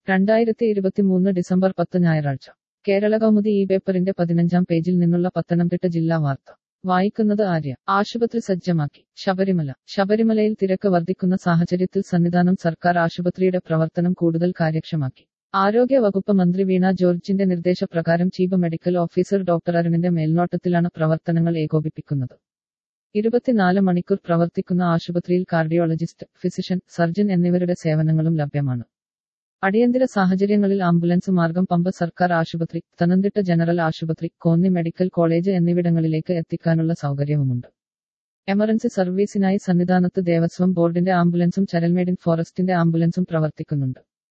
രണ്ടായിരത്തി ഇരുപത്തിമൂന്ന് ഡിസംബർ പത്ത് ഞായറാഴ്ച കേരള കൗമുദി ഈ പേപ്പറിന്റെ പതിനഞ്ചാം പേജിൽ നിന്നുള്ള പത്തനംതിട്ട ജില്ലാ വാർത്ത വായിക്കുന്നത് ആര്യ ആശുപത്രി സജ്ജമാക്കി ശബരിമല ശബരിമലയിൽ തിരക്ക് വർദ്ധിക്കുന്ന സാഹചര്യത്തിൽ സന്നിധാനം സർക്കാർ ആശുപത്രിയുടെ പ്രവർത്തനം കൂടുതൽ കാര്യക്ഷമാക്കി ആരോഗ്യ വകുപ്പ് മന്ത്രി വീണ ജോർജിന്റെ നിർദ്ദേശപ്രകാരം ചീഫ് മെഡിക്കൽ ഓഫീസർ ഡോക്ടർ അരുണിന്റെ മേൽനോട്ടത്തിലാണ് പ്രവർത്തനങ്ങൾ ഏകോപിപ്പിക്കുന്നത് ഇരുപത്തിനാല് മണിക്കൂർ പ്രവർത്തിക്കുന്ന ആശുപത്രിയിൽ കാർഡിയോളജിസ്റ്റ് ഫിസിഷ്യൻ സർജൻ എന്നിവരുടെ സേവനങ്ങളും ലഭ്യമാണ് അടിയന്തര സാഹചര്യങ്ങളിൽ ആംബുലൻസ് മാർഗം പമ്പ സർക്കാർ ആശുപത്രി പത്തനംതിട്ട ജനറൽ ആശുപത്രി കോന്നി മെഡിക്കൽ കോളേജ് എന്നിവിടങ്ങളിലേക്ക് എത്തിക്കാനുള്ള സൗകര്യവുമുണ്ട് എമർജൻസി സർവീസിനായി സന്നിധാനത്ത് ദേവസ്വം ബോർഡിന്റെ ആംബുലൻസും ചരൽമേഡിൻ ഫോറസ്റ്റിന്റെ ആംബുലൻസും പ്രവർത്തിക്കുന്നുണ്ട്